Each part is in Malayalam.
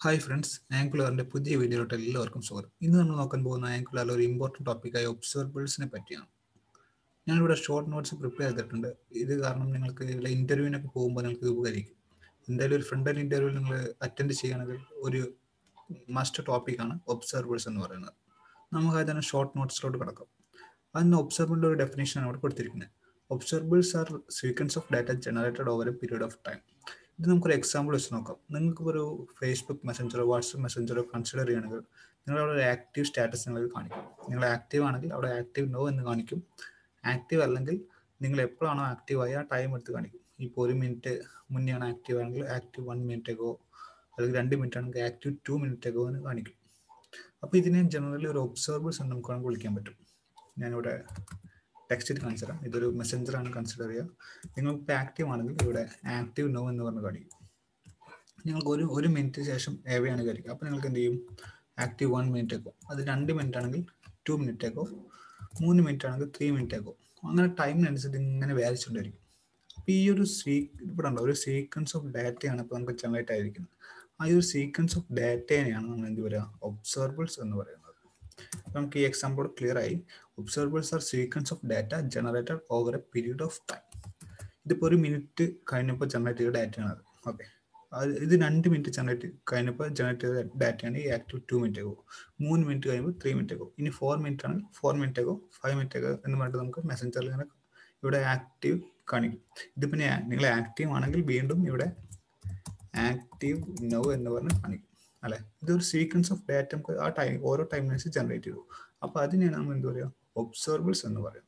ഹായ് ഫ്രണ്ട്സ് ആംഗുലറിന്റെ പുതിയ വീഡിയോയിലോട്ട് എല്ലാവർക്കും സ്വാഗതം ഇന്ന് നമ്മൾ നോക്കാൻ പോകുന്ന ആംഗുലറിലെ ഒരു ഇമ്പോർട്ടൻറ്റ് ടോപ്പിക്കായ ഒബ്സർവേഴ്സിനെ പറ്റിയാണ് ഞാനിവിടെ ഷോർട്ട് നോട്ട്സ് പ്രിപ്പയർ ചെയ്തിട്ടുണ്ട് ഇത് കാരണം നിങ്ങൾക്ക് ഇവിടെ ഇൻ്റർവ്യൂവിനൊക്കെ പോകുമ്പോൾ നിങ്ങൾക്ക് ഇത് ഉപകരിക്കും എന്തായാലും ഒരു ഫ്രണ്ട് എൻഡ് ഇൻ്റർവ്യൂവിൽ നിങ്ങൾ അറ്റൻഡ് ചെയ്യുകയാണെങ്കിൽ ഒരു മസ്റ്റ് ടോപ്പിക്കാണ് ഒബ്സർവേഴ്സ് എന്ന് പറയുന്നത് നമുക്ക് അതിന് ഷോർട്ട് നോട്ട്സിലോട്ട് കിടക്കാം അതിന് ഒബ്സർവറിൻ്റെ ഒരു ഡെഫിനേഷനാണ് അവിടെ കൊടുത്തിരിക്കുന്നത് observers are sequence of data generated over a period of time ഇത് നമുക്കൊരു എക്സാമ്പിൾ വെച്ച് നോക്കാം നിങ്ങൾക്ക് ഒരു ഫേസ്ബുക്ക് മെസ്സഞ്ചറോ വാട്സപ്പ് മെസ്സഞ്ചറോ കൺസിഡർ ചെയ്യണമെങ്കിൽ നിങ്ങൾ അവിടെ ഒരു ആക്റ്റീവ് സ്റ്റാറ്റസ് നിങ്ങൾക്ക് കാണിക്കും നിങ്ങൾ ആക്റ്റീവ് ആണെങ്കിൽ അവിടെ ആക്റ്റീവ് നോ എന്ന് കാണിക്കും ആക്റ്റീവ് അല്ലെങ്കിൽ നിങ്ങൾ എപ്പോഴാണോ ആക്റ്റീവ് ആയി ആ ടൈം എടുത്ത് കാണിക്കും ഇപ്പോൾ ഒരു മിനിറ്റ് മുന്നെയാണ് ആക്റ്റീവ് ആണെങ്കിൽ ആക്റ്റീവ് വൺ മിനിറ്റ് എഗോ അല്ലെങ്കിൽ രണ്ട് മിനിറ്റ് ആണെങ്കിൽ ആക്റ്റീവ് ടു മിനിറ്റ് എഗോ എന്ന് കാണിക്കും അപ്പോൾ ഇതിനെ ജനറലി ഒരു ഒബ്സർവേഴ്സ് എന്ന് നമുക്ക് വേണമെങ്കിൽ വിളിക്കാൻ പറ്റും ഞാനിവിടെ ടെക്സ്റ്റിൽ കാണിച്ചു തരാം ഇതൊരു മെസ്സഞ്ചർ ആണ് കൺസിഡർ ചെയ്യുക നിങ്ങൾ ഇപ്പോൾ ആക്റ്റീവ് ആണെങ്കിൽ ഇവിടെ ആക്റ്റീവ് നോ എന്ന് പറഞ്ഞ് കാണിക്കും നിങ്ങൾക്ക് ഒരു ഒരു മിനിറ്റ് ശേഷം ഏവയാണ് കാണിക്കുക അപ്പോൾ നിങ്ങൾക്ക് എന്ത് ചെയ്യും ആക്റ്റീവ് വൺ മിനിറ്റ് ആക്കും അത് രണ്ട് മിനിറ്റ് ആണെങ്കിൽ ടു മിനിറ്റ് ആക്കും മൂന്ന് മിനിറ്റ് ആണെങ്കിൽ ത്രീ മിനിറ്റ് ആക്കും അങ്ങനെ ടൈമിനനുസരിച്ച് ഇങ്ങനെ വ്യാരിച്ചുകൊണ്ടിരിക്കും അപ്പോൾ ഈ ഒരു സീ ഇവിടെ ഉണ്ടോ ഒരു സീക്വൻസ് ഓഫ് ഡാറ്റയാണ് ഇപ്പോൾ നമുക്ക് ജനറേറ്റ് ആയിരിക്കുന്നത് ആ ഒരു സീക്വൻസ് ഓഫ് ഡാറ്റേനെയാണ് നമ്മൾ എന്ത് പറയുക ഒബ്സർവേഴ്സ് എന്ന് പറയുന്നത് നമുക്ക് ഈ എക്സാമ്പിൾ ക്ലിയർ ആയി observers are sequence of data generated over a period of time ഇതിപ്പോൾ ഒരു മിനിറ്റ് കഴിഞ്ഞപ്പോൾ ജനറേറ്റ് ചെയ്ത ഡാറ്റയാണ് അത് ഓക്കെ ഇത് രണ്ട് മിനിറ്റ് ജനറേറ്റ് കഴിഞ്ഞപ്പോൾ ജനറേറ്റ് ചെയ്ത ഡാറ്റയാണ് ഈ ആക്റ്റീവ് ടു മിനിറ്റ് ആകും മൂന്ന് മിനിറ്റ് കഴിയുമ്പോൾ ത്രീ മിനിറ്റ് ആകും ഇനി ഫോർ മിനിറ്റ് ആണെങ്കിൽ ഫോർ മിനിറ്റ് ആകും ഫൈവ് മിനിറ്റ് ആകും എന്ന് പറഞ്ഞിട്ട് നമുക്ക് മെസ്സഞ്ചറിൽ ഇങ്ങനെ ഇവിടെ ആക്റ്റീവ് കാണിക്കും ഇതിപ്പോൾ നിങ്ങൾ ആക്റ്റീവ് ആണെങ്കിൽ വീണ്ടും ഇവിടെ ആക്റ്റീവ് നോ എന്ന് പറഞ്ഞ് കാണിക്കും അല്ലെ ഇതൊരു സീക്വൻസ് ഓഫ് ഡാറ്റ നമുക്ക് ആ ടൈം ഓരോ ടൈമിനനുസരിച്ച് ജനറേറ്റ് ചെയ്തു അപ്പൊ അതിനെയാണ് നമ്മൾ എന്താ പറയുക ഒബ്സർവേഴ്സ് എന്ന് പറയും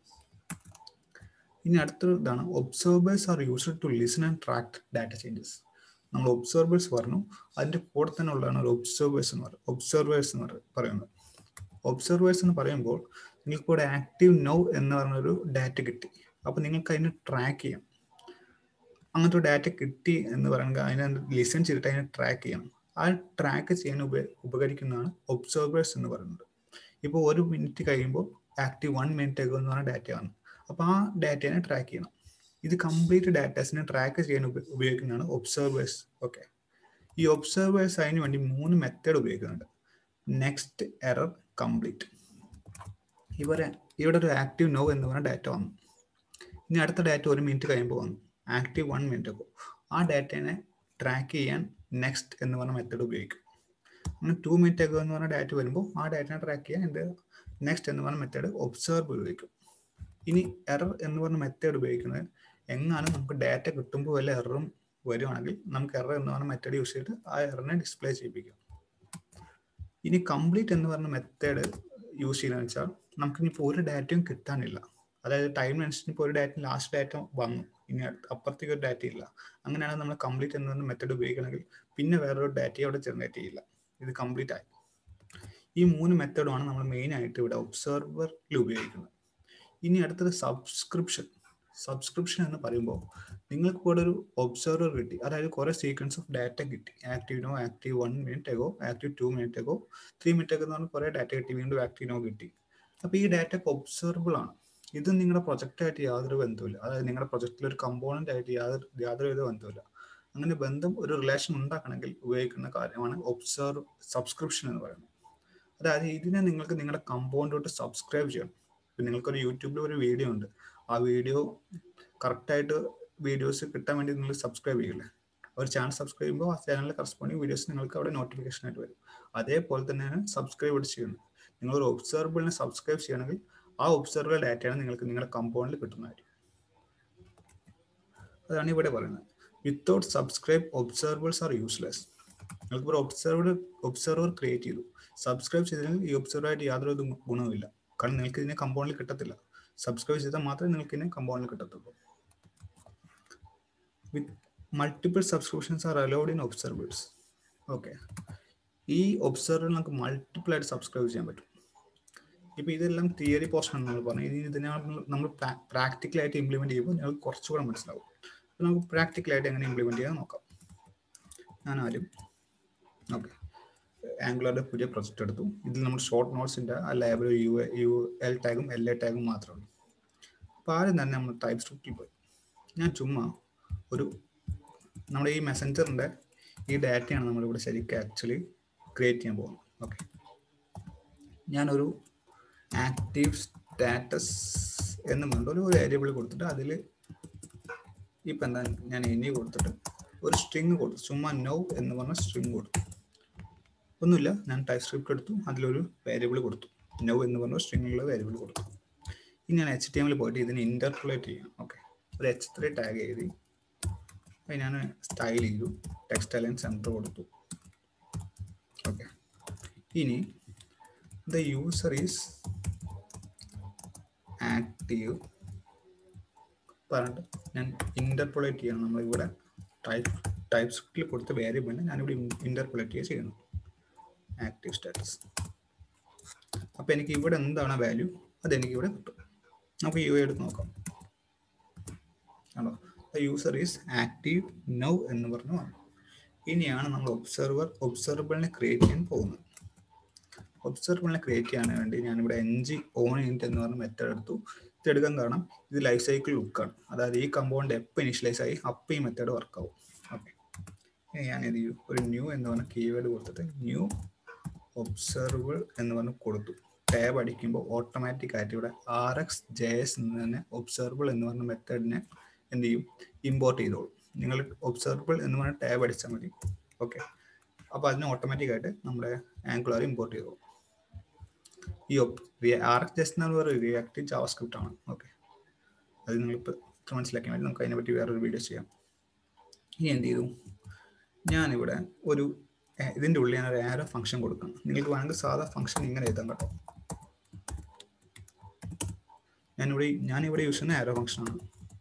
ഇനി അടുത്തൊരു ഇതാണ് observers are used to listen and track data changes നമ്മൾ ഒബ്സർവേഴ്സ് പറഞ്ഞു അതിന്റെ കൂടെ തന്നെ ഉള്ളതാണ് ഒരു ഒബ്സർവേഴ്സ് എന്ന് പറയുന്നത് ഒബ്സർവേഴ്സ് എന്ന് പറയുന്നത് ഒബ്സർവേഴ്സ് എന്ന് പറയുമ്പോൾ നിങ്ങൾക്ക് ഇവിടെ ആക്റ്റീവ് നോ എന്ന് പറഞ്ഞൊരു ഡാറ്റ കിട്ടി അപ്പൊ നിങ്ങൾക്ക് അതിനെ ട്രാക്ക് ചെയ്യാം അങ്ങനത്തെ ഡാറ്റ കിട്ടി എന്ന് പറയുന്നത് അതിനെ ലിസൺ ചെയ്തിട്ട് അതിനെ ട്രാക്ക് ചെയ്യണം ആ ട്രാക്ക് ചെയ്യാൻ ഉപ ഉപകരിക്കുന്നതാണ് ഒബ്സർവേഴ്സ് എന്ന് പറയുന്നത് ഇപ്പോൾ ഒരു മിനിറ്റ് കഴിയുമ്പോൾ ആക്റ്റീവ് വൺ മിനിറ്റ് ആകും എന്ന് പറഞ്ഞ ഡാറ്റയാണ് അപ്പോൾ ആ ഡാറ്റയെ ട്രാക്ക് ചെയ്യണം ഇത് കംപ്ലീറ്റ് ഡാറ്റാസിനെ ട്രാക്ക് ചെയ്യാൻ ഉപയോഗിക്കുന്നതാണ് ഒബ്സർവേഴ്സ് ഓക്കെ ഈ ഒബ്സർവേഴ്സ് അതിന് വേണ്ടി മൂന്ന് മെത്തേഡ് ഉപയോഗിക്കുന്നുണ്ട് നെക്സ്റ്റ് എറർ കംപ്ലീറ്റ് ഇവരെ ഇവിടെ ഒരു ആക്റ്റീവ് നോ എന്ന് പറഞ്ഞ ഡാറ്റ വന്നു ഇനി അടുത്ത ഡാറ്റ ഒരു മിനിറ്റ് കഴിയുമ്പോൾ വന്നു ആക്റ്റീവ് വൺ മിനിറ്റ് ആകും ആ ഡാറ്റേനെ ട്രാക്ക് ചെയ്യാൻ നെക്സ്റ്റ് എന്ന് പറഞ്ഞ മെത്തേഡ് ഉപയോഗിക്കും അങ്ങനെ ടു മിനിറ്റ് ഒക്കെ എന്ന് പറഞ്ഞ ഡാറ്റ വരുമ്പോൾ ആ ഡാറ്റനെ ട്രാക്ക് ചെയ്യാൻ എന്ത് നെക്സ്റ്റ് എന്ന് പറഞ്ഞ മെത്തേഡ് ഒബ്സർവ് ഉപയോഗിക്കും ഇനി എറർ എന്ന് പറഞ്ഞ മെത്തേഡ് ഉപയോഗിക്കുന്നത് എങ്ങാനും നമുക്ക് ഡാറ്റ കിട്ടുമ്പോൾ വല്ല എററും വരുവാണെങ്കിൽ നമുക്ക് എറർ എന്ന് പറഞ്ഞ മെത്തേഡ് യൂസ് ചെയ്തിട്ട് ആ എററിനെ ഡിസ്പ്ലേ ചെയ്യിപ്പിക്കും ഇനി കംപ്ലീറ്റ് എന്ന് പറഞ്ഞ മെത്തേഡ് യൂസ് ചെയ്യുന്നതെന്ന് വെച്ചാൽ നമുക്ക് ഇനിയിപ്പോൾ ഒരു ഡാറ്റയും കിട്ടാനില്ല അതായത് ടൈമിനനുസരിച്ച് ഇപ്പോൾ ഒരു ഡാറ്റ ലാസ്റ്റ് ഡാറ്റ വന്നു ഇനി അപ്പുറത്തേക്ക് ഒരു ഡാറ്റ ഇല്ല അങ്ങനെയാണെങ്കിൽ നമ്മൾ കംപ്ലീറ്റ് എന്ന് പറഞ്ഞ മെത്തേഡ് ഉപയോഗിക്കണമെങ്കിൽ പിന്നെ വേറൊരു ഡാറ്റ അവിടെ ജനറേറ്റ് ചെയ്യില്ല ഇത് കംപ്ലീറ്റ് ആയി ഈ മൂന്ന് മെത്തേഡുമാണ് നമ്മൾ മെയിൻ ആയിട്ട് ഇവിടെ ഒബ്സർവറിൽ ഉപയോഗിക്കുന്നത് ഇനി അടുത്തത് സബ്സ്ക്രിപ്ഷൻ സബ്സ്ക്രിപ്ഷൻ എന്ന് പറയുമ്പോൾ നിങ്ങൾക്ക് ഇവിടെ ഒരു ഒബ്സർവർ കിട്ടി അതായത് കുറെ സീക്വൻസ് ഓഫ് ഡാറ്റ കിട്ടി active no active one minute ago active two minute ago three minute ഒക്കെ എന്ന് പറഞ്ഞാൽ കുറെ ഡാറ്റ കിട്ടി വീണ്ടും ആക്റ്റീവ് നോ കിട്ടി അപ്പോൾ ഈ ഡാറ്റ ഒബ്സർവബിൾ ആണ് ഇത് നിങ്ങളുടെ പ്രൊജക്റ്റായിട്ട് യാതൊരു ബന്ധവുമില്ല അതായത് നിങ്ങളുടെ പ്രൊജക്റ്റിൽ ഒരു കമ്പോണന്റ് ആയിട്ട് യാതൊരു യാതൊരുവിധ ബന്ധവുമില്ല അങ്ങനെ ബന്ധം ഒരു റിലേഷൻ ഉണ്ടാക്കണമെങ്കിൽ ഉപയോഗിക്കുന്ന കാര്യമാണ് ഒബ്സർവ് സബ്സ്ക്രിപ്ഷൻ എന്ന് പറയുന്നത് അതായത് ഇതിനെ നിങ്ങൾക്ക് നിങ്ങളുടെ കമ്പൗണ്ടിലോട്ട് സബ്സ്ക്രൈബ് ചെയ്യണം ഇപ്പം നിങ്ങൾക്കൊരു യൂട്യൂബിൽ ഒരു വീഡിയോ ഉണ്ട് ആ വീഡിയോ കറക്റ്റായിട്ട് വീഡിയോസ് കിട്ടാൻ വേണ്ടി നിങ്ങൾ സബ്സ്ക്രൈബ് ചെയ്യില്ലേ ഒരു ചാനൽ സബ്സ്ക്രൈബ് ചെയ്യുമ്പോൾ ആ ചാനലിൽ കറസ്പോണ്ടിങ് വീഡിയോസ് നിങ്ങൾക്ക് അവിടെ നോട്ടിഫിക്കേഷൻ ആയിട്ട് വരും അതേപോലെ തന്നെയാണ് സബ്സ്ക്രൈബ് ചെയ്യുന്നത് നിങ്ങൾ ഒരു ഒബ്സർവബിളിനെ സബ്സ്ക്രൈബ് ചെയ്യണമെങ്കിൽ ആ ഒബ്സർവർ ഡാറ്റയാണ് നിങ്ങൾക്ക് നിങ്ങളുടെ കമ്പൗണ്ടിൽ കിട്ടുന്നതായിരിക്കും അതാണ് ഇവിടെ പറയുന്നത് without subscribe observers are useless നിങ്ങൾക്ക് ഒരു ഒബ്സർവർ ഒബ്സർവർ ക്രിയേറ്റ് ചെയ്തു സബ്സ്ക്രൈബ് ചെയ്തില്ലെങ്കിൽ ഈ ഒബ്സർവറായിട്ട് യാതൊരു ഗുണവുമില്ല കാരണം നിങ്ങൾക്ക് ഇതിനെ കമ്പൗണ്ടിൽ കിട്ടത്തില്ല സബ്സ്ക്രൈബ് ചെയ്താൽ മാത്രമേ നിങ്ങൾക്ക് ഇതിനെ കമ്പൗണ്ടിൽ കിട്ടത്തുള്ളൂ with multiple subscriptions are allowed in observers okay ഈ ഒബ്സർവറിൽ നമുക്ക് മൾട്ടിപ്പിൾ ആയിട്ട് സബ്സ്ക്രൈബ് ചെയ്യാൻ പറ്റും ഇപ്പൊ ഇതെല്ലാം തിയറി പോർഷൻ നമ്മൾ പറഞ്ഞു ഇനി ഇതിനെ നമ്മൾ പ്രാക്ടിക്കലായിട്ട് ഇംപ്ലിമെന്റ് ചെയ്യുമ്പോൾ ഞങ്ങൾക്ക് കുറച്ചുകൂടെ മനസ്സിലാവും അപ്പോൾ നമുക്ക് പ്രാക്ടിക്കലായിട്ട് എങ്ങനെ ഇംപ്ലിമെന്റ് ചെയ്യാൻ നോക്കാം ഞാൻ ആരും ഓക്കെ ആംഗുലറുടെ പുതിയ പ്രൊജക്റ്റ് എടുത്തു ഇതിൽ നമ്മൾ ഷോർട്ട് നോട്ട്സിൻ്റെ ആ ലേബൽ യു യു എൽ ടാഗും എൽ എ ടാഗും മാത്രമേ ഉള്ളൂ അപ്പോൾ ആദ്യം തന്നെ നമ്മൾ ടൈപ്പ് സ്ക്രിപ്റ്റിൽ പോയി ഞാൻ ചുമ്മാ ഒരു നമ്മുടെ ഈ മെസ്സഞ്ചറിൻ്റെ ഈ ഡാറ്റയാണ് നമ്മളിവിടെ ശരിക്കും ആക്ച്വലി ക്രിയേറ്റ് ചെയ്യാൻ പോകുന്നത് ഓക്കെ ഞാനൊരു ആക്റ്റീവ് സ്റ്റാറ്റസ് എന്ന് പറഞ്ഞ ഒരു വേരിയബിൾ കൊടുത്തിട്ട് അതിൽ ഇപ്പം എന്താ ഞാൻ ഇനി കൊടുത്തിട്ട് ഒരു സ്ട്രിങ് കൊടുത്തു ചുമ്മാ നോ എന്ന് പറഞ്ഞ സ്ട്രിങ് കൊടുത്തു ഒന്നുമില്ല ഞാൻ ടൈപ്പ് സ്ക്രിപ്റ്റ് എടുത്തു അതിലൊരു വേരിയബിൾ കൊടുത്തു നോ എന്ന് പറഞ്ഞ സ്ട്രിങ്ങിലുള്ള വേരിയബിൾ കൊടുത്തു ഇനി ഞാൻ എച്ച് ടി എമ്മിൽ പോയിട്ട് ഇതിനെ ഇന്റർപുലേറ്റ് ചെയ്യാം ഓക്കെ ഒരു എച്ച് ത്രീ ടാഗ് എഴുതി അത് ഞാൻ സ്റ്റൈൽ ചെയ്തു ടെക്സ്റ്റ് അലൈൻ സെൻറ്റർ കൊടുത്തു ഓക്കെ ഇനി ദ യൂസർ ഈസ് ആക്റ്റീവ് പറഞ്ഞിട്ട് ഞാൻ ഇന്റർപൊളേറ്റ് ചെയ്യണം നമ്മളിവിടെ ടൈപ്പ് ടൈപ്പ് സ്ക്രിപ്റ്റിൽ കൊടുത്ത വേരിയബിളിനെ ഞാനിവിടെ ഇന്റർപൊളേറ്റ് ചെയ്യുക ചെയ്യുന്നു ആക്റ്റീവ് സ്റ്റാറ്റസ് അപ്പോൾ എനിക്ക് ഇവിടെ എന്താണ് വാല്യൂ അതെനിക്ക് ഇവിടെ കിട്ടും നമുക്ക് യു എടുത്ത് നോക്കാം ആണോ യൂസർ ഈസ് ആക്റ്റീവ് നൗ എന്ന് പറഞ്ഞു ഇനിയാണ് നമ്മൾ ഒബ്സർവർ ഒബ്സർവബിളിനെ ക്രിയേറ്റ് ചെയ്യാൻ പോകുന്നത് ഒബ്സർവബിളിനെ ക്രിയേറ്റ് ചെയ്യാൻ വേണ്ടി ഞാനിവിടെ എൻ ജി ഓൺ ഇൻറ്റ് എന്ന് പറഞ്ഞ മെത്തേഡ് എടുത്തു ഇത് എടുക്കാൻ കാരണം ഇത് ലൈഫ് സൈക്കിൾ ലുക്കാണ് അതായത് ഈ കമ്പൗണ്ട് എപ്പോൾ ഇനിഷ്യലൈസ് ആയി അപ്പോൾ ഈ മെത്തേഡ് വർക്കാവും ഓക്കെ ഇനി ഞാൻ ഇത് ഒരു ന്യൂ എന്ന് പറഞ്ഞ കീവേഡ് കൊടുത്തിട്ട് ന്യൂ ഒബ്സർവബിൾ എന്ന് പറഞ്ഞ് കൊടുത്തു ടാബ് അടിക്കുമ്പോൾ ഓട്ടോമാറ്റിക് ആയിട്ട് ഇവിടെ ആർ എക്സ് ജെ എസ് എന്ന് തന്നെ ഒബ്സർവബിൾ എന്ന് പറഞ്ഞ മെത്തേഡിനെ എന്ത് ചെയ്യും ഇമ്പോർട്ട് ചെയ്തോളൂ നിങ്ങൾ ഒബ്സർവബിൾ എന്ന് പറഞ്ഞ ടാബ് അടിച്ചാൽ മതി ഓക്കെ അപ്പോൾ അതിന് ഓട്ടോമാറ്റിക് ആയിട്ട് നമ്മുടെ ആംഗുലർ ഇമ്പോർട്ട് ചെയ്തോളൂ ഈ ആർ എക്സ് ജെ എസ് എന്ന് പറയുന്നത് റിയാക്റ്റീവ് ജാവ സ്ക്രിപ്റ്റ് ആണ് ഓക്കെ അത് നിങ്ങളിപ്പോൾ ഇത്ര മനസ്സിലാക്കിയാൽ മതി നമുക്ക് അതിനെപ്പറ്റി വേറൊരു വീഡിയോ ചെയ്യാം ഇനി എന്ത് ചെയ്തു ഞാനിവിടെ ഒരു ഇതിൻ്റെ ഉള്ളിൽ ഞാൻ ഒരു ആരോ ഫംഗ്ഷൻ കൊടുക്കണം നിങ്ങൾക്ക് വേണമെങ്കിൽ സാധാ ഫംഗ്ഷൻ ഇങ്ങനെ എഴുതാം കേട്ടോ ഞാനിവിടെ ഞാനിവിടെ യൂസ് ചെയ്യുന്ന ആരോ ഫംഗ്ഷനാണ്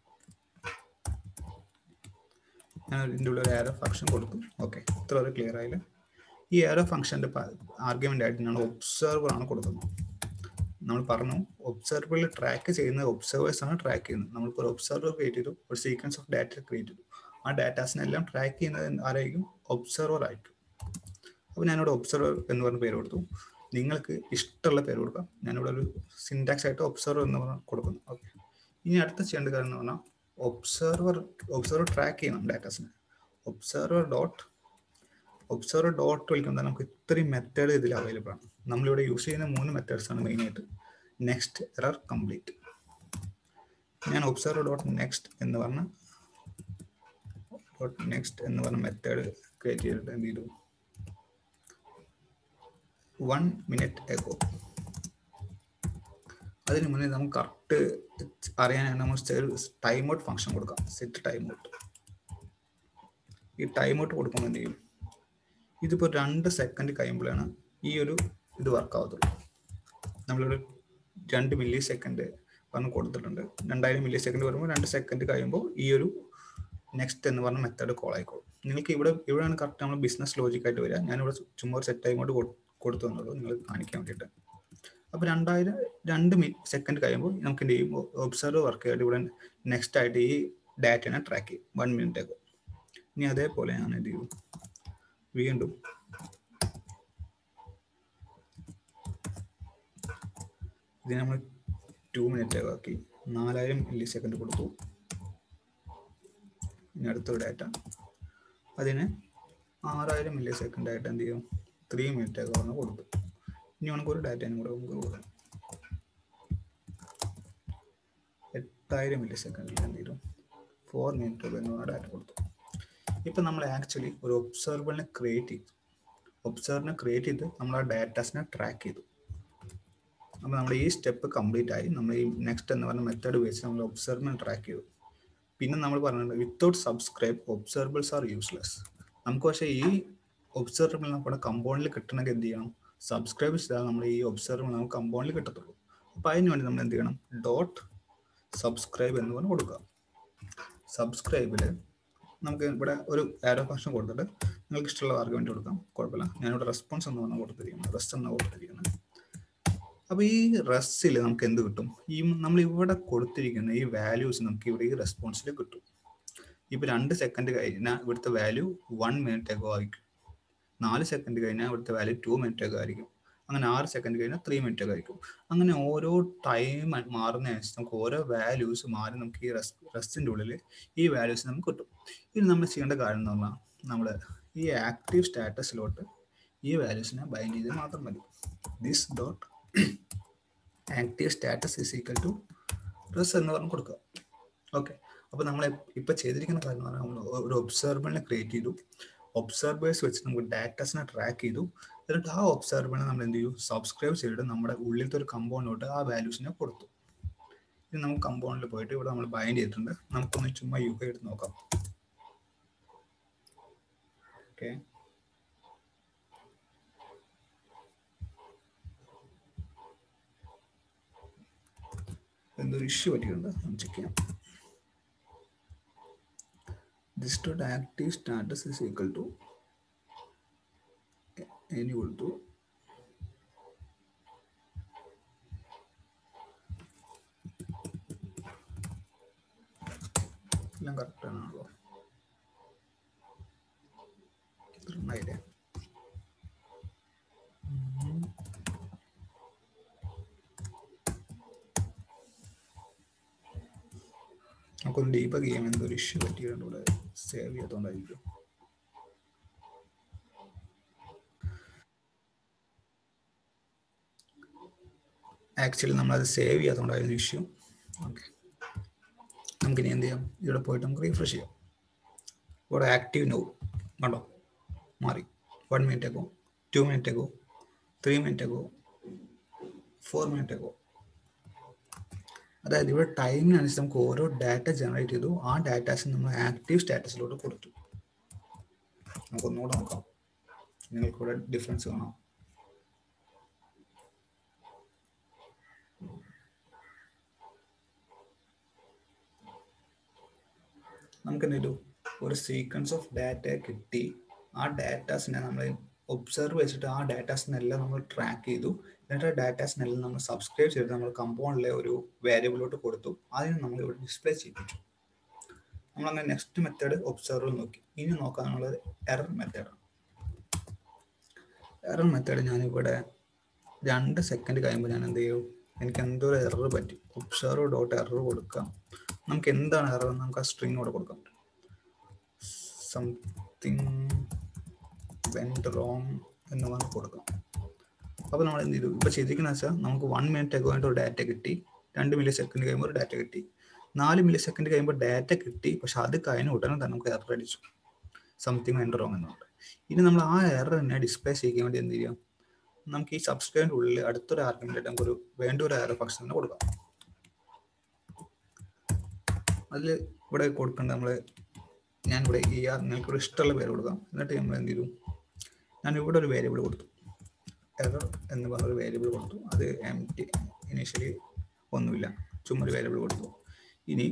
ഞാൻ ഇതിൻ്റെ ഉള്ളിൽ ഒരു ആരോ ഫംഗ്ഷൻ കൊടുത്തു ഓക്കെ ഇത്ര ഒരു ക്ലിയർ ആയില്ല ഈ ആരോ ഫംഗ്ഷൻ്റെ ആർഗ്യുമെൻ്റ് ആയിട്ട് ഞാൻ ഒബ്സർവർ ആണ് കൊടുക്കുന്നത് നമ്മൾ പറഞ്ഞു ഒബ്സർവറിൽ ട്രാക്ക് ചെയ്യുന്ന ഒബ്സർവേഴ്സ് ആണ് ട്രാക്ക് ചെയ്യുന്നത് നമ്മളിപ്പോൾ ഒരു ഒബ്സർവർ ക്രിയേറ്റ് ചെയ്തു ഒരു സീക്വൻസ് ഓഫ് ഡാറ്റ ക്രിയേറ്റ് ചെയ്തു ആ ഡാറ്റാസിനെല്ലാം ട്രാക്ക് ചെയ്യുന്നത് ആരായിരിക്കും ഒബ്സർവർ ആയിരിക്കും അപ്പോൾ ഞാനിവിടെ ഒബ്സർവർ എന്ന് പറഞ്ഞ പേര് കൊടുത്തു നിങ്ങൾക്ക് ഇഷ്ടമുള്ള പേര് കൊടുക്കാം ഞാനിവിടെ ഒരു സിൻടാക്സ് ആയിട്ട് ഒബ്സർവർ എന്ന് പറഞ്ഞ കൊടുക്കുന്നു ഓക്കെ ഇനി അടുത്ത ചെയ്യേണ്ട കാര്യം എന്ന് പറഞ്ഞാൽ ഒബ്സർവർ ഒബ്സർവർ ട്രാക്ക് ചെയ്യണം ഡാറ്റാസിനെ ഒബ്സർവർ ഡോട്ട് ഒബ്സർവർ ഡോട്ട് വിളിക്കുമ്പോൾ നമുക്ക് ഇത്രയും മെത്തേഡ് ഇതിൽ അവൈലബിൾ ആണ് നമ്മളിവിടെ യൂസ് ചെയ്യുന്ന മൂന്ന് മെത്തേഡ്സ് ആണ് മെയിനായിട്ട് നെക്സ്റ്റ് എറർ കംപ്ലീറ്റ് ഞാൻ ഒബ്സർവർ ഡോട്ട് നെക്സ്റ്റ് എന്ന് പറഞ്ഞ ഡോട്ട് നെക്സ്റ്റ് എന്ന് പറഞ്ഞ മെത്തേഡ് ക്രിയേറ്റ് ചെയ്തിട്ട് എന്ത് ചെയ്തു വൺ മിനിറ്റ് എഗോ അതിന് മുന്നേ നമുക്ക് കറക്റ്റ് അറിയാനാണ് നമ്മൾ ടൈം ഔട്ട് ഫംഗ്ഷൻ കൊടുക്കാം സെറ്റ് ടൈം ഔട്ട് ഈ ടൈം ഔട്ട് കൊടുക്കുമ്പോൾ എന്ത് ചെയ്യും ഇതിപ്പോൾ രണ്ട് സെക്കൻഡ് കഴിയുമ്പോഴാണ് ഈ ഒരു ഇത് വർക്ക് ആവത്തുള്ളൂ നമ്മളിവിടെ രണ്ട് മില്ലി സെക്കൻഡ് പറഞ്ഞ് കൊടുത്തിട്ടുണ്ട് രണ്ടായിരം മില്ലി സെക്കൻഡ് വരുമ്പോൾ രണ്ട് സെക്കൻഡ് കഴിയുമ്പോൾ ഈ ഒരു നെക്സ്റ്റ് എന്ന് പറഞ്ഞ മെത്തേഡ് കോൾ ആയിക്കോളും നിങ്ങൾക്ക് ഇവിടെ ഇവിടെയാണ് കറക്റ്റ് നമ്മൾ ബിസിനസ് ലോജിക്കായിട്ട് വരിക ഞാനിവിടെ ചുമ്മാ ഒരു സെറ്റ് ടൈമോട്ട് കൊടുത്തു എന്നുള്ളൂ നിങ്ങൾ കാണിക്കാൻ വേണ്ടിയിട്ട് അപ്പോൾ രണ്ടായിരം രണ്ട് മി സെക്കൻഡ് കഴിയുമ്പോൾ നമുക്ക് എന്ത് ചെയ്യും ഒബ്സർവ് വർക്ക് ചെയ്തിട്ട് ഇവിടെ നെക്സ്റ്റ് ആയിട്ട് ഈ ഡാറ്റനെ ട്രാക്ക് ചെയ്യും വൺ മിനിറ്റ് ഒക്കെ ഇനി അതേപോലെ ഞാൻ എന്ത് ചെയ്യും വീണ്ടും ഇത് നമ്മൾ ടു മിനിറ്റ് ആക്കി നാലായിരം മില്ലി സെക്കൻഡ് കൊടുത്തു ഇനി അടുത്തൊരു ഡാറ്റ അതിന് ആറായിരം മില്ലി സെക്കൻഡ് ആയിട്ട് എന്ത് ചെയ്യും ത്രീ മിനിറ്റ് ഒക്കെ പറഞ്ഞ് കൊടുത്തു ഇനി നമുക്ക് ഒരു ഡാറ്റയും കൂടെ നമുക്ക് കൊടുക്കാം എട്ടായിരം മില്ലി സെക്കൻഡിൽ എന്ത് ചെയ്തു ഫോർ മിനിറ്റ് എന്ന് പറഞ്ഞ ഡാറ്റ കൊടുത്തു ഇപ്പം നമ്മൾ ആക്ച്വലി ഒരു ഒബ്സർവറിനെ ക്രിയേറ്റ് ചെയ്തു ഒബ്സർവറിനെ ക്രിയേറ്റ് ചെയ്ത് നമ്മൾ ആ ഡാറ്റാസിനെ ട്രാക്ക് ചെയ്തു അപ്പോൾ നമ്മുടെ ഈ സ്റ്റെപ്പ് കംപ്ലീറ്റ് ആയി നമ്മൾ ഈ നെക്സ്റ്റ് എന്ന് പറഞ്ഞ മെത്തേഡ് വെച്ച് നമ്മൾ ഒബ്സർവറിനെ ട്രാക്ക് ചെയ്തു പിന്നെ നമ്മൾ പറഞ്ഞിട്ടുണ്ട് without subscribe observables are useless നമുക്ക് പക്ഷേ ഈ ഒബ്സർവബിൾ നമ്മുടെ കമ്പൗണ്ടിൽ കിട്ടണമെങ്കിൽ എന്ത് ചെയ്യണം സബ്സ്ക്രൈബ് ചെയ്താൽ നമ്മൾ ഈ ഒബ്സർവബിൾ നമുക്ക് കമ്പൗണ്ടിൽ കിട്ടത്തുള്ളൂ അപ്പോൾ അതിന് വേണ്ടി നമ്മൾ എന്ത് ചെയ്യണം ഡോട്ട് സബ്സ്ക്രൈബ് എന്ന് പറഞ്ഞ് കൊടുക്കുക സബ്സ്ക്രൈബിൽ നമുക്ക് ഇവിടെ ഒരു ആരോ ഫംഗ്ഷൻ കൊടുത്തിട്ട് നിങ്ങൾക്ക് ഇഷ്ടമുള്ള ആർഗ്യുമെന്റ് കൊടുക്കാം കുഴപ്പമില്ല ഞാനിവിടെ റെസ്പോൺസ് എന്ന് പറഞ്ഞാൽ കൊടുത്തിരിക്കുന്നത് റെസ്റ്റ് എന്ന് കൊടുത്തിരിക്കുന്നത് അപ്പോൾ ഈ റെസ്റ്റിൽ നമുക്ക് എന്ത് കിട്ടും ഈ നമ്മൾ ഇവിടെ കൊടുത്തിരിക്കുന്ന ഈ വാല്യൂസ് നമുക്ക് ഇവിടെ ഈ റെസ്പോൺസിൽ കിട്ടും ഇപ്പൊ രണ്ട് സെക്കൻഡ് കഴിഞ്ഞാൽ ഇവിടുത്തെ വാല്യൂ വൺ മിനിറ്റ് ഒക്കെ ആയിരിക്കും നാല് സെക്കൻഡ് കഴിഞ്ഞാൽ ഇവിടുത്തെ വാല്യൂ ടു മിനിറ്റ് ഒക്കെ ആയിരിക്കും അങ്ങനെ ആറ് സെക്കൻഡ് കഴിഞ്ഞാൽ ത്രീ മിനിറ്റ് ഒക്കെ ആയിരിക്കും അങ്ങനെ ഓരോ ടൈം മാറുന്നതനുസരിച്ച് നമുക്ക് ഓരോ വാല്യൂസ് മാറി നമുക്ക് ഈ റെസ്റ്റിൻ്റെ ഉള്ളിൽ ഈ വാല്യൂസ് നമുക്ക് കിട്ടും ഇനി നമ്മൾ ചെയ്യേണ്ട കാര്യം എന്ന് പറഞ്ഞാൽ നമ്മൾ ഈ ആക്റ്റീവ് സ്റ്റാറ്റസിലോട്ട് ഈ വാല്യൂസിനെ ബൈൻഡ് ചെയ്ത് മാത്രം മതി this dot active status is equal to res എന്ന് പറഞ്ഞ് കൊടുക്കുക ഓക്കെ അപ്പോൾ നമ്മൾ ഇപ്പോൾ ചെയ്തിരിക്കുന്ന കാര്യം എന്ന് പറഞ്ഞാൽ നമ്മൾ ഒരു ഒബ്സർവറിനെ ക്രിയേറ്റ് ചെയ്തു ഒബ്സർവേഴ്സ് വെച്ച് നമുക്ക് ഡാറ്റാസിനെ ട്രാക്ക് ചെയ്തു എന്നിട്ട് ആ ഒബ്സർവറിനെ നമ്മൾ എന്ത് ചെയ്തു സബ്സ്ക്രൈബ് ചെയ്തിട്ട് നമ്മുടെ ഉള്ളിലത്തെ ഒരു കമ്പൗണ്ടിലോട്ട് ആ വാല്യൂസിനെ കൊടുത്തു ഇനി നമുക്ക് കമ്പൗണ്ടിൽ പോയിട്ട് ഇവിടെ നമ്മൾ ബൈൻഡ് ചെയ്തിട്ടുണ്ട് നമുക്കൊന്ന് ചുമ്മാ യു എടുത്ത് നോക്കാം ഓക്കെ എന്തോ ഇഷ്യൂ പറ്റിയിട്ടുണ്ട് നമുക്ക് ചെക്ക് ചെയ്യാം this dot active status is equal to n equal to എല്ലാം കറക്റ്റ് ആണല്ലോ നന്നായില്ലേ നമുക്കൊന്ന് ഡീബഗ് ചെയ്യാൻ എന്തൊരു ഇഷ്യൂ പറ്റിയിട്ടുണ്ട് ഇവിടെ സേവ് ചെയ്യാത്തതുകൊണ്ടായിരിക്കും ആക്ച്വലി നമ്മളത് സേവ് ചെയ്യാത്തതുകൊണ്ടായിരുന്നു ഇഷ്യൂ ഓക്കെ നമുക്കിനി എന്ത് ചെയ്യാം ഇവിടെ പോയിട്ട് നമുക്ക് റീഫ്രഷ് ചെയ്യാം ഇവിടെ ആക്റ്റീവ് നോ കണ്ടോ മാറി one minute ago two minute ago three minute ago four minute ago അതായത് ഇവിടെ ടൈമിനനുസരിച്ച് നമുക്ക് ഓരോ ഡാറ്റ ജനറേറ്റ് ചെയ്തു ആ ഡാറ്റാസ് നമ്മൾ ആക്റ്റീവ് സ്റ്റാറ്റസിലോട്ട് കൊടുത്തു നമുക്കൊന്നുകൂടെ നോക്കാം നിങ്ങൾക്ക് ഇവിടെ ഡിഫറൻസ് കാണാം നമുക്ക് എന്തെങ്കിലും ഒരു സീക്വൻസ് ഓഫ് ഡാറ്റ കിട്ടി ആ ഡാറ്റാസിനെ നമ്മൾ ഒബ്സർവ് വെച്ചിട്ട് ആ ഡാറ്റാസിനെല്ലാം നമ്മൾ ട്രാക്ക് ചെയ്തു എന്നിട്ട് ആ ഡാറ്റാസിനെല്ലാം നമ്മൾ സബ്സ്ക്രൈബ് ചെയ്ത് നമ്മൾ കമ്പൗണ്ടിലെ ഒരു വേരിയബിളോട്ട് കൊടുത്തു അതിന് നമ്മൾ ഇവിടെ ഡിസ്പ്ലേ ചെയ്യിപ്പിച്ചു നമ്മളങ്ങനെ നെക്സ്റ്റ് മെത്തേഡ് ഒബ്സർവ് നോക്കി ഇനി നോക്കാനുള്ളത് എറർ മെത്തേഡാണ് എറർ മെത്തേഡ് ഞാനിവിടെ രണ്ട് സെക്കൻഡ് കഴിയുമ്പോൾ ഞാൻ എന്ത് ചെയ്യും എനിക്ക് എന്തോ ഒരു എറർ പറ്റി ഒബ്സർവ് ഡോട്ട് എറർ കൊടുക്കാം നമുക്ക് എന്താണ് എറർ നമുക്ക് ആ സ്ട്രിങ് കൂടെ കൊടുക്കാം സംതിങ് വെൻറ്റ് റോങ് എന്ന് പറഞ്ഞ് കൊടുക്കാം അപ്പോൾ നമ്മൾ എന്ത് ചെയ്തു ഇപ്പോൾ ചെയ്തിരിക്കുന്നത് വെച്ചാൽ നമുക്ക് വൺ മിനിറ്റ് ആയിട്ട് ഒരു ഡാറ്റ കിട്ടി രണ്ട് മില്ലി സെക്കൻഡ് കഴിയുമ്പോൾ ഒരു ഡാറ്റ കിട്ടി നാല് മില്ലി സെക്കൻഡ് കഴിയുമ്പോൾ ഡാറ്റ കിട്ടി പക്ഷെ അത് കഴിഞ്ഞ ഉടനെ തന്നെ നമുക്ക് എറർ അടിച്ചു സംതിങ് വെൻറ്റ് റോങ് എന്നുണ്ട് ഇനി നമ്മൾ ആ എറർ തന്നെ ഡിസ്പ്ലേ ചെയ്യാൻ വേണ്ടി എന്ത് ചെയ്യാം നമുക്ക് ഈ സബ്സ്ക്രൈബിൻ്റെ ഉള്ളിൽ അടുത്തൊരു ആർഗ്യുമെൻ്റ് നമുക്ക് ഒരു വേണ്ട ഒരു എറർ ഫംഗ്ഷൻ തന്നെ കൊടുക്കാം അതിൽ ഇവിടെ കൊടുക്കേണ്ട നമ്മൾ ഞാൻ ഇവിടെ ഈ ആർ നിങ്ങൾക്ക് ഇവിടെ ഇഷ്ടമുള്ള പേര് കൊടുക്കാം എന്നിട്ട് നമ്മൾ എന്ത് ചെയ്തു ഞാൻ ഇവിടെ ഒരു വേരിയബിൾ കൊടുത്തു എറർ എന്ന് പറഞ്ഞൊരു വേരിയബിൾ കൊടുത്തു അത് എം ടി ഇനീഷ്യലി ഒന്നുമില്ല ചുമ്മാ ഒരു വേരിയബിൾ കൊടുത്തു ഇനി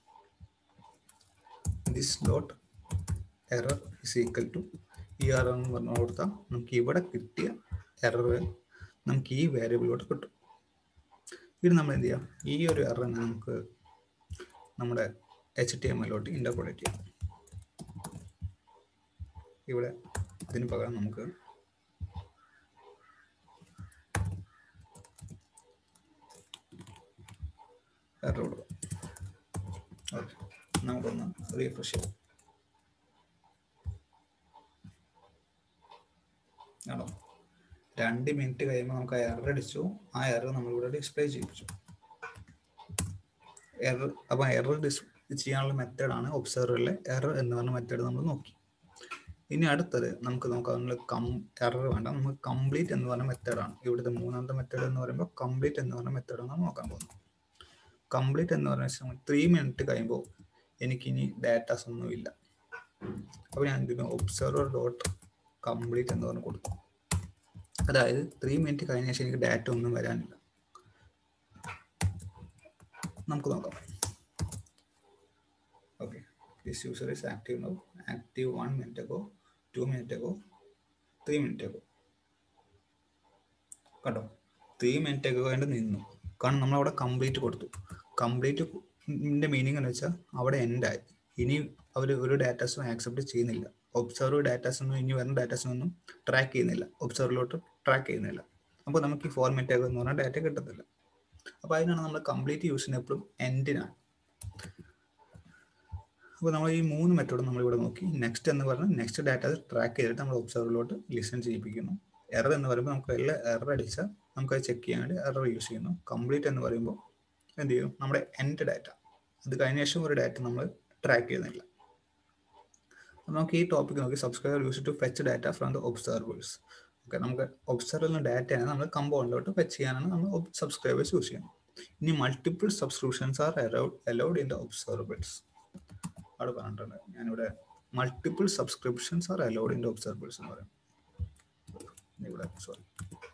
this dot error is equal to ഈ ആർ എന്ന് പറഞ്ഞു കൊടുത്താൽ നമുക്ക് ഇവിടെ കിട്ടിയ എറർ നമുക്ക് ഈ വേരിയബിളിലോട്ട് കിട്ടും ഇത് നമ്മൾ എന്ത് ചെയ്യാം ഈ ഒരു എറർ നമുക്ക് നമ്മുടെ എച്ച് ടി എം എല്ലോട്ട് ഇൻ്റർപ്രൊഡക്റ്റ് ചെയ്യാം ഇവിടെ ഇതിന് പകരം നമുക്ക് എറർ കൊടുക്കാം ഓക്കെ നമുക്കൊന്ന് റീഫ്രഷ് ചെയ്യാം ആണോ രണ്ട് മിനിറ്റ് കഴിയുമ്പോൾ നമുക്ക് ആ എറർ അടിച്ചു ആ എറർ നമ്മളിവിടെ ഡിസ്പ്ലേ ചെയ്യിപ്പിച്ചു എറർ അപ്പം എറർ ഡിസ് ചെയ്യാനുള്ള മെത്തേഡാണ് ഒബ്സർവറിലെ എറർ എന്ന് പറഞ്ഞ മെത്തേഡ് നമ്മൾ നോക്കി ഇനി അടുത്തത് നമുക്ക് നോക്കാം നമ്മൾ കം എറർ വേണ്ട നമുക്ക് കംപ്ലീറ്റ് എന്ന് പറഞ്ഞ മെത്തേഡാണ് ഇവിടുത്തെ മൂന്നാമത്തെ മെത്തേഡ് എന്ന് പറയുമ്പോൾ കംപ്ലീറ്റ് എന്ന് പറഞ്ഞ മെത്തേഡാണ് നോക്കാൻ പോകുന്നത് കംപ്ലീറ്റ് എന്ന് പറഞ്ഞ വെച്ചാൽ ത്രീ മിനിറ്റ് കഴിയുമ്പോൾ എനിക്കിനി ഡാറ്റാസ് ഒന്നുമില്ല അപ്പോൾ ഞാൻ എന്തിനു ഒബ്സർവർ ഡോട്ട് കംപ്ലീറ്റ് എന്ന് പറഞ്ഞ് കൊടുക്കും അതായത് ത്രീ മിനിറ്റ് കഴിഞ്ഞ ശേഷം എനിക്ക് ഡാറ്റ ഒന്നും വരാനില്ല നമുക്ക് നോക്കാം okay this user is active no active one minute ago two minute ago three minute ago കണ്ടോ ത്രീ മിനിറ്റ് അഗോ വേണ്ടി നിന്നു കാരണം നമ്മളവിടെ കംപ്ലീറ്റ് കൊടുത്തു കംപ്ലീറ്റ് മീനിങ് എന്ന് വെച്ചാൽ അവിടെ എൻഡായി ഇനി അവർ ഒരു ഡാറ്റാസും ആക്സെപ്റ്റ് ചെയ്യുന്നില്ല ഒബ്സർവ് ഡാറ്റാസ് ഒന്നും ഇനി വരുന്ന ഡാറ്റാസിനൊന്നും ട്രാക്ക് ചെയ്യുന്നില്ല ഒബ്സർവിലോട്ട് ട്രാക്ക് ചെയ്യുന്നില്ല അപ്പോൾ നമുക്ക് ഈ ഫോർമാറ്റ് ആകുക എന്ന് പറഞ്ഞാൽ ഡാറ്റ കിട്ടത്തില്ല അപ്പോൾ അതിനാണ് നമ്മൾ കംപ്ലീറ്റ് യൂസ് ചെയ്യുന്നത് എപ്പോഴും എൻഡിനാണ് അപ്പോൾ നമ്മൾ ഈ മൂന്ന് മെത്തേഡ് നമ്മളിവിടെ നോക്കി നെക്സ്റ്റ് എന്ന് പറഞ്ഞാൽ നെക്സ്റ്റ് ഡാറ്റ ട്രാക്ക് ചെയ്തിട്ട് നമ്മൾ ഒബ്സർവറിലോട്ട് ലിസൺ ചെയ്യിപ്പിക്കുന്നു എറർ എന്ന് പറയുമ്പോൾ നമുക്ക് എല്ലാ എറർ അടിച്ചാൽ നമുക്കത് ചെക്ക് ചെയ്യാൻ വേണ്ടി എറർ യൂസ് ചെയ്യുന്നു കംപ്ലീറ്റ് എന്ന് പറയുമ്പോൾ എന്ത് ചെയ്യും നമ്മുടെ എൻഡ് ഡാറ്റ അത് കഴിഞ്ഞ ശേഷം ഒരു ഡാറ്റ നമ്മൾ ട്രാക്ക് ചെയ്യുന്നില്ല അപ്പോൾ നമുക്ക് ഈ ടോപ്പിക് നോക്കി subscriber use to fetch data from the observers okay നമുക്ക് ഒബ്സർവറിന് ഡാറ്റയാണ് നമ്മൾ കമ്പൗണ്ടിലോട്ട് ഫെച്ച് ചെയ്യാനാണ് നമ്മൾ സബ്സ്ക്രൈബേഴ്സ് യൂസ് ചെയ്യുന്നത് ഇനി multiple subscriptions are allowed allowed in the observers അവിടെ പറഞ്ഞിട്ടുണ്ട് ഞാനിവിടെ multiple subscriptions are allowed in the observers എന്ന് പറയും ഇവിടെ സോറി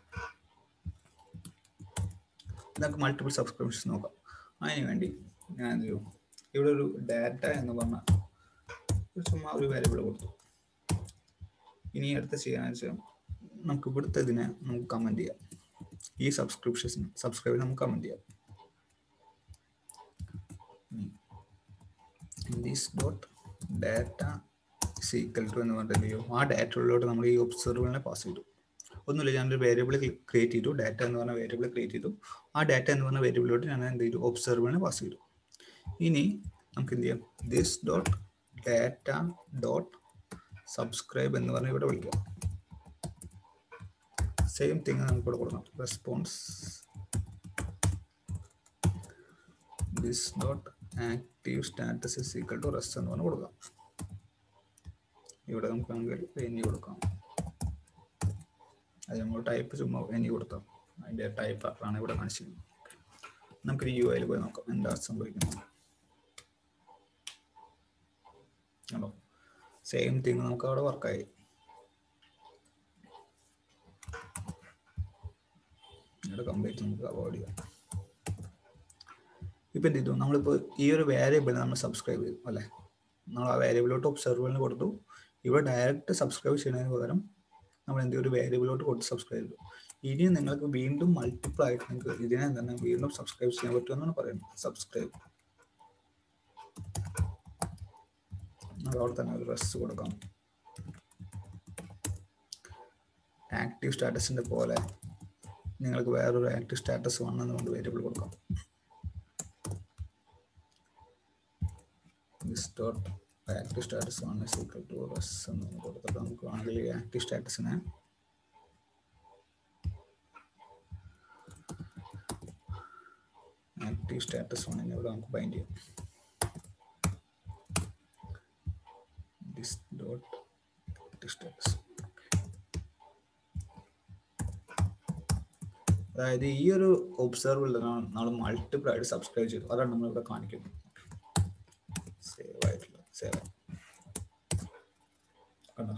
നമുക്ക് മൾട്ടിപ്പിൾ സബ്സ്ക്രിപ്ഷൻസ് നോക്കാം അതിന് വേണ്ടി ഞാൻ എന്ത് ചെയ്യും ഇവിടെ ഒരു ഡാറ്റ എന്ന് പറഞ്ഞ ചുമ്മാ ഒരു വാല്യബിൾ കൊടുത്തു ഇനി അടുത്ത ചെയ്യാന്ന് വെച്ചാൽ നമുക്ക് ഇവിടുത്തെ ഇതിനെ നമുക്ക് കമന്റ് ചെയ്യാം ഈ സബ്സ്ക്രിപ്ഷൻ സബ്സ്ക്രൈബ് നമുക്ക് കമന്റ് ചെയ്യാം this dot data sequel to എന്ന് പറഞ്ഞിട്ടുണ്ടെങ്കിൽ ആ ഡാറ്റകളിലോട്ട് നമ്മൾ ഈ ഒബ്സർവറിനെ പാസ് ചെയ്തു ഒന്നുമില്ല ഞാനൊരു വേരിയബിൾ ക്രിയേറ്റ് ചെയ്തു ഡാറ്റ എന്ന് പറഞ്ഞ വേരിയബിൾ ക്രിയേറ്റ് ചെയ്തു ആ ഡാറ്റ എന്ന് പറഞ്ഞ വേരിയബിളിലോട്ട് ഞാൻ എന്ത് ചെയ്തു ഒബ്സർവറിനെ പാസ് ചെയ്തു ഇനി നമുക്ക് എന്ത് ചെയ്യാം this dot data dot subscribe എന്ന് പറഞ്ഞ് ഇവിടെ വിളിക്കാം സെയിം തിങ് നമുക്ക് ഇവിടെ കൊടുക്കണം response this dot active status is equal to rest എന്ന് പറഞ്ഞ് കൊടുക്കാം ഇവിടെ നമുക്ക് വേണമെങ്കിൽ എനി കൊടുക്കാം അത് നമ്മൾ ടൈപ്പ് ചുമ്മാ എനി കൊടുത്താൽ അതിൻ്റെ ടൈപ്പ് ആണ് ഇവിടെ കാണിച്ചിരിക്കുന്നത് നമുക്ക് യു ഐയിൽ പോയി നോക്കാം എന്താ സംഭവിക്കുന്നത് കണ്ടോ സെയിം തിങ് നമുക്ക് അവിടെ വർക്കായി ഇവിടെ കംപ്ലീറ്റ് നമുക്ക് അവോയ്ഡ് ചെയ്യാം ഇപ്പം എന്ത് ചെയ്തു നമ്മളിപ്പോൾ ഈ ഒരു വേരിയബിൾ നമ്മൾ സബ്സ്ക്രൈബ് ചെയ്തു അല്ലേ നമ്മൾ ആ വേരിയബിളോട്ട് ഒബ്സർവറിന് കൊടുത്തു ഇവിടെ ഡയറക്റ്റ് സബ്സ്ക്രൈബ് ചെയ്യുന്നതിന് പകരം നമ്മൾ എന്ത് ഒരു വേരിയബിളോട്ട് കൊടുത്ത് സബ്സ്ക്രൈബ് ചെയ്തു ഇനി നിങ്ങൾക്ക് വീണ്ടും മൾട്ടിപ്പിൾ ആയിട്ട് നിങ്ങൾക്ക് ഇതിനെ തന്നെ വീണ്ടും സബ്സ്ക്രൈബ് ചെയ്യാൻ പറ്റുമെന്നാണ് പറയുന്നത് സബ്സ്ക്രൈബ് അവിടെ തന്നെ ഒരു റെസ്റ്റ് കൊടുക്കാം ആക്റ്റീവ് സ്റ്റാറ്റസിന്റെ പോലെ നിങ്ങൾക്ക് വേറൊരു ആക്റ്റീവ് സ്റ്റാറ്റസ് വൺ എന്നുകൊണ്ട് വേരിയബിൾ കൊടുക്കാം this dot active status one is equal to res എന്ന് കൊടുത്തിട്ട് നമുക്ക് വേണമെങ്കിൽ ഈ ആക്റ്റീവ് സ്റ്റാറ്റസിനെ ആക്റ്റീവ് സ്റ്റാറ്റസ് വണ്ണിനെ ഇവിടെ നമുക്ക് ബൈൻഡ് ചെയ്യാം this dot status അതായത് ഈ ഒരു ഒബ്സർവിൽ നമ്മൾ മൾട്ടിപ്പിൾ ആയിട്ട് സബ്സ്ക്രൈബ് ചെയ്തു അതാണ് നമ്മൾ ഇവിടെ കാണിക്കുന്നത് സേവ് ആയിട്ടുള്ള സേവ് കണ്ടോ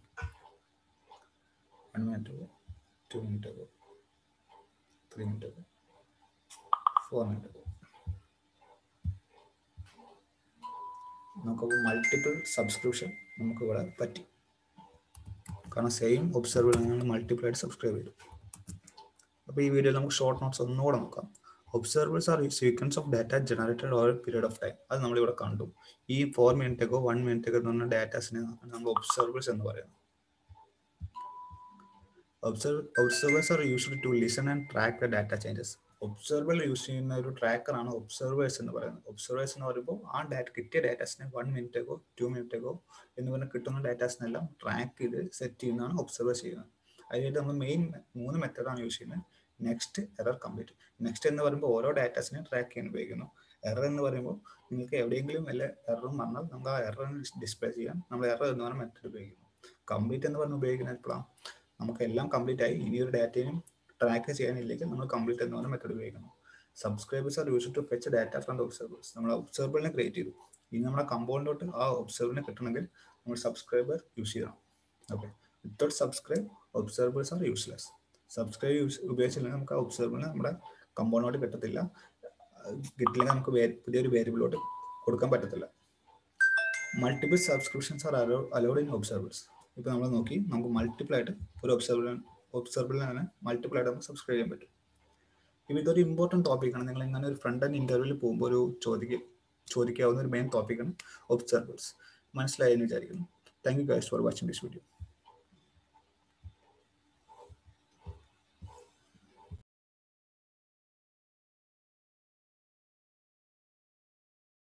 one minute two minute three minute four minute നമുക്ക് മൾട്ടിപ്പിൾ സബ്സ്ക്രിപ്ഷൻ നമുക്ക് ഇവിടെ പറ്റി കാരണം സെയിം ഒബ്സർവ് ഞങ്ങൾ മൾട്ടിപ്പിൾ ആയിട്ട് സബ്സ്ക്രൈബ് ചെയ്തു അപ്പോൾ ഈ വീഡിയോയിൽ നമുക്ക് ഷോർട്ട് നോട്ട്സ് ഒന്നുകൂടെ നോക്കാം observers are sequence of data generated over period of time അത് നമ്മളിവിടെ കണ്ടു ഈ ഫോർ മിനിറ്റേക്കോ വൺ മിനിറ്റേക്കോ എന്ന് പറഞ്ഞ ഡാറ്റാസിനെ നമ്മൾ ഒബ്സർവേഴ്സ് എന്ന് പറയുന്നത് observe observers are used to listen and track the data changes observer use ചെയ്യുന്ന ഒരു ട്രാക്കറാണ് ഒബ്സർവേഴ്സ് എന്ന് പറയുന്നത് ഒബ്സർവേഴ്സ് എന്ന് പറയുമ്പോൾ ആ ഡാറ്റ കിട്ടിയ ഡാറ്റാസിനെ വൺ മിനിറ്റേക്കോ ടു മിനിറ്റേക്കോ എന്ന് പറഞ്ഞാൽ കിട്ടുന്ന ഡാറ്റാസിനെല്ലാം ട്രാക്ക് ചെയ്ത് സെറ്റ് ചെയ്യുന്നതാണ് ഒബ്സർവർ ചെയ്യുന്നത് അതിനായിട്ട് നമ്മൾ മെയിൻ മൂന്ന് മെത്തേഡാണ് യൂസ് ചെയ്യുന്നത് നെക്സ്റ്റ് എറർ കംപ്ലീറ്റ് നെക്സ്റ്റ് എന്ന് പറയുമ്പോൾ ഓരോ ഡാറ്റാസിനെ ട്രാക്ക് ചെയ്യാൻ ഉപയോഗിക്കുന്നു എറർ എന്ന് പറയുമ്പോൾ നിങ്ങൾക്ക് എവിടെയെങ്കിലും വല്ല എററും വന്നാൽ നമുക്ക് ആ എറർ ഡിസ്പ്ലേ ചെയ്യാൻ നമ്മൾ എറർ എന്ന് പറഞ്ഞ മെത്തേഡ് ഉപയോഗിക്കുന്നു കംപ്ലീറ്റ് എന്ന് പറഞ്ഞ് ഉപയോഗിക്കുന്നത് എപ്പോഴാണ് നമുക്ക് എല്ലാം കംപ്ലീറ്റ് ആയി ഇനി ഒരു ഡാറ്റയും ട്രാക്ക് ചെയ്യാനില്ലെങ്കിൽ നമ്മൾ കംപ്ലീറ്റ് എന്ന് പറഞ്ഞ മെത്തേഡ് ഉപയോഗിക്കുന്നു subscribers are use to fetch data from the observers നമ്മൾ ഒബ്സർവറിനെ ക്രിയേറ്റ് ചെയ്തു ഇനി നമ്മുടെ കമ്പൗണ്ടിലോട്ട് ആ ഒബ്സർവറിനെ കിട്ടണമെങ്കിൽ നമ്മൾ സബ്സ്ക്രൈബർ യൂസ് ചെയ്യണം okay without subscribe observers are useless subscribe use ഉപയോഗിച്ചില്ലെങ്കിൽ നമുക്ക് ആ ഒബ്സർവറിന് നമ്മുടെ കമ്പൗണ്ടിലോട്ട് കിട്ടത്തില്ല കിട്ടില്ലെങ്കിൽ നമുക്ക് പുതിയൊരു വേരിയബിളോട്ട് കൊടുക്കാൻ പറ്റത്തില്ല multiple subscriptions are allow allowed in observers ഇപ്പോൾ നമ്മൾ നോക്കി നമുക്ക് മൾട്ടിപ്പിൾ ആയിട്ട് ഒരു ഒബ്സർവർ ഒബ്സർവറിൽ തന്നെ മൾട്ടിപ്പിൾ ആയിട്ട് നമുക്ക് സബ്സ്ക്രൈബ് ചെയ്യാൻ പറ്റും ഇപ്പോൾ ഇതൊരു ഇമ്പോർട്ടൻറ്റ് ടോപ്പിക്കാണ് നിങ്ങൾ ഇങ്ങനെ ഒരു ഫ്രണ്ട് ആൻഡ് ഇൻ്റർവ്യൂവിൽ പോകുമ്പോൾ ഒരു ചോദിക്ക ചോദിക്കാവുന്ന ഒരു മെയിൻ ടോപ്പിക്കാണ് ഒബ്സർവേഴ്സ് മനസ്സിലായെന്ന് വിചാരിക്കുന്നു thank you guys for watching this video